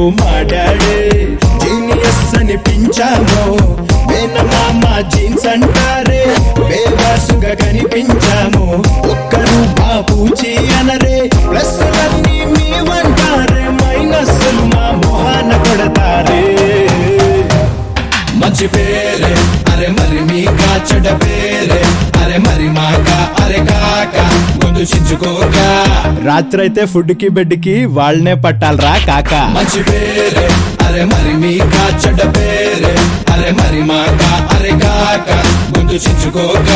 మా daddy genius అనిపించాము మేనమామ jeans అంటారే బేవాసుగా కనిపించాము ఒక్కరు బాబూచి అనరే ప్లస్లన్నీ మేమంటారే మైనస్లు మా మొహాన కొడతారే మంచి పేరే అరే మరి మీకా చెడ్డ పేరే అరే మరి మాక అరే కాక ముందు చించుకోక రాత్రైతే ఫుడ్ కి బెడ్ కి వాళ్ళనే పట్టాలరా కాక మంచి పేరే అరే మరి మీకా చెడ్డ పేరే అరే మరి మాక అరే కాక ముందు చించుకోక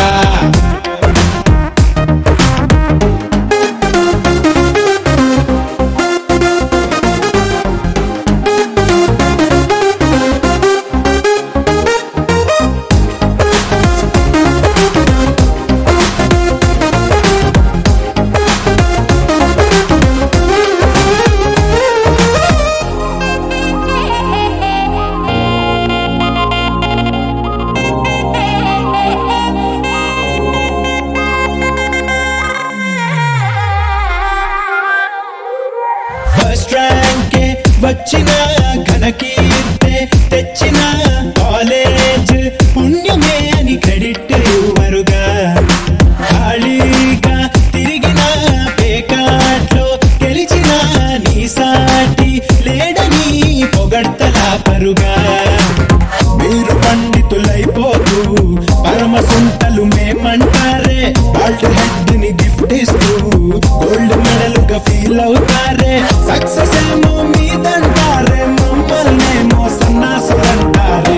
ఫస్ట్ ర్యాంక్ వచ్చిన ఘనకీర్తే తెచ్చిన కాలేజ్ పుణ్యమే అని క్రెడిట్ ఇవ్వరుగా ఖాళీగా తిరిగిన పేకాట్లో గెలిచిన నీ సాటి లేడని పొగడ్తలా పరుగా మీరు పండితులైపోతూ పరమ సుంటలు మేమంటారే వరల్డ్ హెడ్ ని గిఫ్ట్ ఇస్తూ గోల్డ్ మెడల్ గా ఫీల్ అవుతారే సక్సెస్ ఏమో మీదంటారే మమ్మల్నేమో సన్నాసులంటారే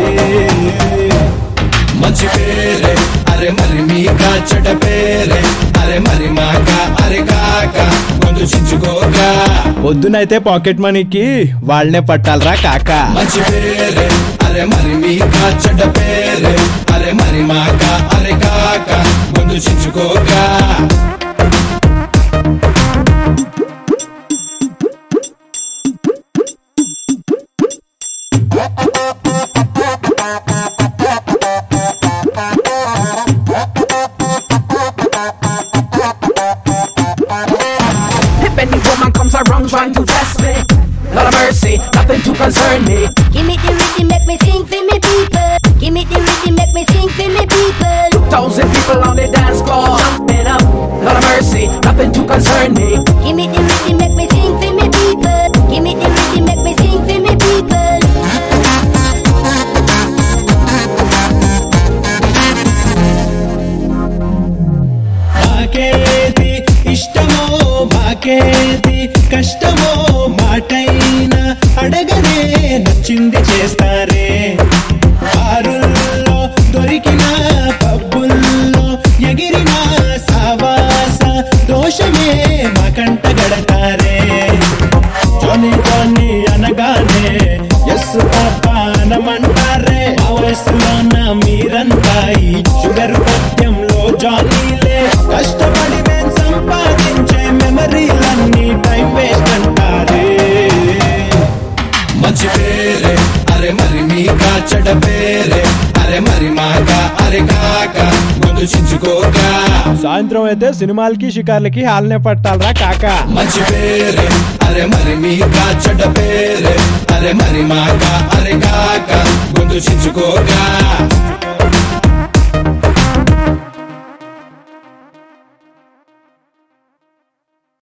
మంచి పేరే అరే మరి మీకా చెడ్డ పేరే అరే మరి మాక అరే కాక ముందు చించుకోక పొద్దునైతే పాకెట్ మనీకి వాళ్ళనే పట్టాలరా కాక మంచి పేరే అరే మరి మీకా చెడ్డ పేరే అరే మరి మాక అరే కాక ముందు చించుకోక If any woman comes around trying to test me, Lord of mercy, nothing to concern me. Give me the rhythm, make me sing for me people. Give me the rhythm, make me sing for me people. Thousand people on the dance floor, jumping up. Lord of mercy, nothing to concern me. Give me the rhythm, make me sing for me people. Give me the rhythm, make me sing for me people. మాకేది ఇష్టమో మాకేది కష్టమో మాటైనా అడగనే నచ్చింది చేస్తారే బారుల్లో దొరికిన పబ్బుల్లో ఎగిరిన సావాస దోషమే మా కంట గడతారే జాని జాని అనగానే yes పాపానమంటారే ఆ వయసులోన మీరంతా ఈ షుగర్ పద్యంలో జానీలే కష్టపడి మేం సంపాదించే మెమరీలన్నీ టైం వేస్ట్ అంటారే మంచి పేరే అరే మరి మీకా చెడ్డ పేరే అరే మరి మాక అరే కాక ముందు చించుకోక సాయంత్రం అయితే సినిమాలకి షికార్లకి హాల్నే పట్టాలరా కాక మంచి పేరే అరే మరి మీకా చెడ్డ పేరే అరే మరి మాక అరే కాక ముందు చించుకోక